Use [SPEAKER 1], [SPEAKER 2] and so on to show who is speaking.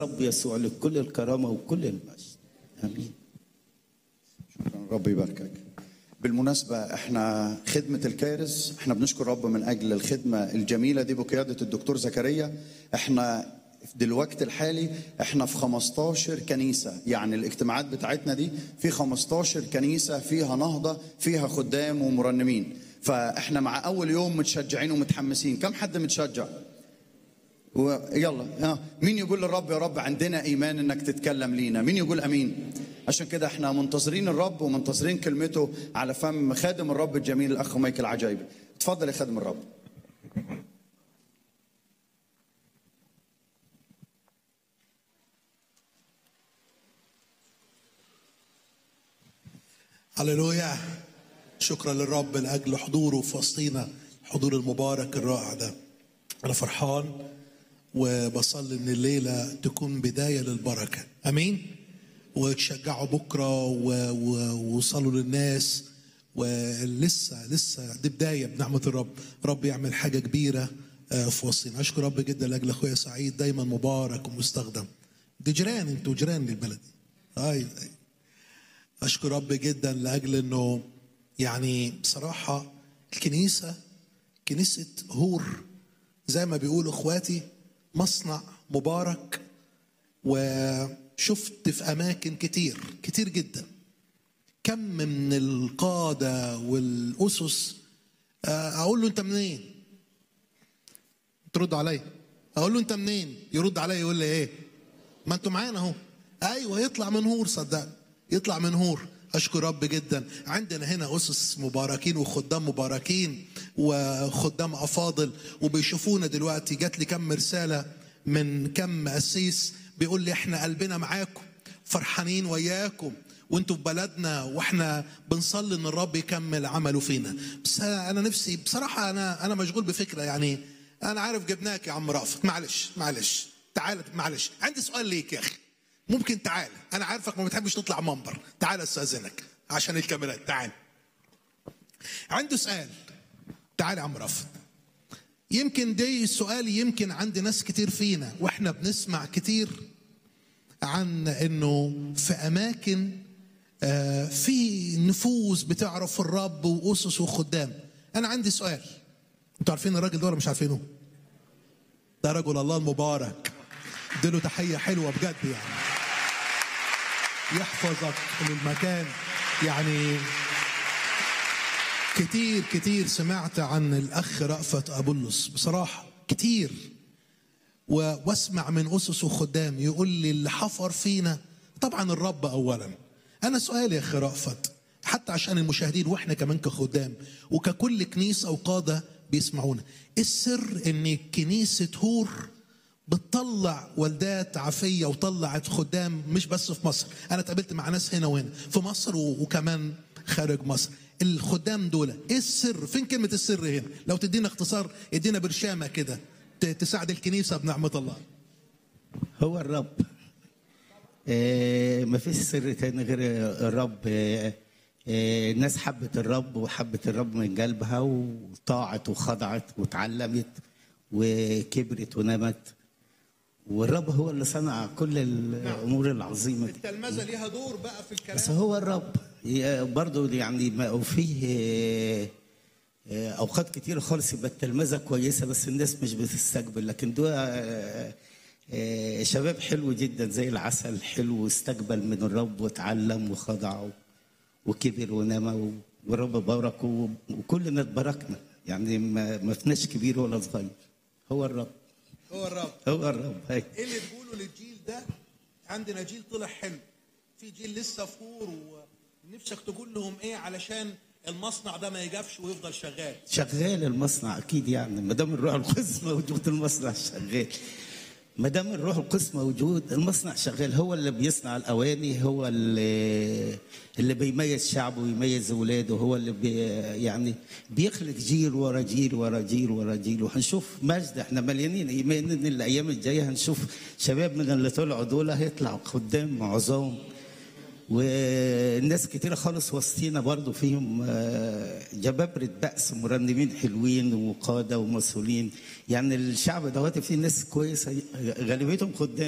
[SPEAKER 1] رب يسوع لكل الكرامة وكل المجد آمين
[SPEAKER 2] شكرا رب يباركك بالمناسبة احنا خدمة الكارز احنا بنشكر رب من اجل الخدمة الجميلة دي بقيادة الدكتور زكريا احنا في الوقت الحالي احنا في 15 كنيسة يعني الاجتماعات بتاعتنا دي في 15 كنيسة فيها نهضة فيها خدام ومرنمين فاحنا مع اول يوم متشجعين ومتحمسين كم حد متشجع ويلا ها مين يقول للرب يا رب عندنا ايمان انك تتكلم لينا مين يقول امين عشان كده احنا منتظرين الرب ومنتظرين كلمته على فم خادم الرب الجميل الاخ مايكل عجايبي اتفضل يا خادم الرب
[SPEAKER 3] هللويا شكرا للرب لاجل حضوره في وسطينا الحضور المبارك الرائع ده انا فرحان وبصلي ان الليله تكون بدايه للبركه امين وتشجعوا بكره و- و- ووصلوا للناس ولسه لسه دي بدايه بنعمه الرب رب يعمل حاجه كبيره آه، في وسطنا اشكر رب جدا لاجل اخويا سعيد دايما مبارك ومستخدم دي جيران انتوا جيران للبلد ايوه أيوة. اشكر رب جدا لاجل انه يعني بصراحه الكنيسه كنيسه هور زي ما بيقولوا اخواتي مصنع مبارك وشفت في اماكن كتير كتير جدا كم من القاده والاسس آه، اقول له انت منين ترد عليا اقول له انت منين يرد عليا يقول لي ايه ما انتوا معانا اهو ايوه يطلع من هور صدقني يطلع من هور اشكر رب جدا عندنا هنا اسس مباركين وخدام مباركين وخدام افاضل وبيشوفونا دلوقتي جات لي كم رساله من كم قسيس بيقول لي احنا قلبنا معاكم فرحانين وياكم وانتوا في بلدنا واحنا بنصلي ان الرب يكمل عمله فينا بس انا نفسي بصراحه انا انا مشغول بفكره يعني انا عارف جبناك يا عم رافت معلش معلش تعال معلش عندي سؤال ليك يا اخي ممكن تعال انا عارفك ما بتحبش تطلع منبر تعال استاذنك عشان الكاميرات تعال عنده سؤال تعال يا عم رافت يمكن دي السؤال يمكن عند ناس كتير فينا واحنا بنسمع كتير عن انه في اماكن آه، في نفوس بتعرف الرب واسس وخدام انا عندي سؤال انتوا عارفين الراجل ده ولا مش عارفينه ده رجل الله المبارك اديله تحيه حلوه بجد يعني يحفظك للمكان يعني كتير كتير سمعت عن الاخ رأفت ابولس بصراحه كتير و- واسمع من اسس وخدام يقول لي اللي حفر فينا طبعا الرب اولا انا سؤالي يا اخي رأفت حتى عشان المشاهدين واحنا كمان كخدام وككل كنيسه وقاده بيسمعونا إيه السر ان كنيسه هور بتطلع والدات عافيه وطلعت خدام مش بس في مصر انا اتقابلت مع ناس هنا وهنا في مصر و- وكمان خارج مصر الخدام دول ايه السر فين كلمه السر هنا لو تدينا اختصار ادينا برشامه كده ت- تساعد الكنيسه بنعمه الله
[SPEAKER 1] هو الرب آه ما فيش سر تاني غير الرب آه آه الناس حبت الرب وحبت الرب من قلبها وطاعت وخضعت واتعلمت وكبرت ونمت والرب هو اللي صنع كل الامور العظيمه دي
[SPEAKER 3] التلمذه ليها دور بقى في الكلام
[SPEAKER 1] بس هو الرب ي- برضه يعني ما وفيه آه، آه، اوقات كتير خالص يبقى التلمذه كويسه بس الناس مش بتستقبل لكن دول آه، آه، شباب حلو جدا زي العسل حلو واستقبل من الرب واتعلم وخضع وكبر ونما و- والرب بارك و- وكلنا اتباركنا يعني ما ما فيناش كبير ولا صغير هو الرب
[SPEAKER 3] هو الرب
[SPEAKER 1] هو الرب هيك
[SPEAKER 3] ايه اللي تقوله للجيل ده عندنا جيل طلع حلو في جيل لسه فور ونفسك تقول لهم ايه علشان المصنع ده ما يجافش ويفضل شغال
[SPEAKER 1] شغال المصنع اكيد يعني ما دام الروح القدس موجود المصنع شغال ما دام الروح القدس موجود المصنع شغال هو اللي بيصنع الاواني هو اللي اللي بيميز شعبه ويميز اولاده هو اللي بي يعني بيخلق جيل ورا جيل ورا جيل ورا جيل وهنشوف مجد احنا مليانين ايمان ان الايام الجايه هنشوف شباب من اللي طلعوا دول هيطلعوا قدام عظام والناس كتيرة خالص وسطينا برضو فيهم آه، جبابرة بأس مرنمين حلوين وقادة ومسؤولين يعني الشعب دوت فيه ناس كويسة غالبيتهم خدام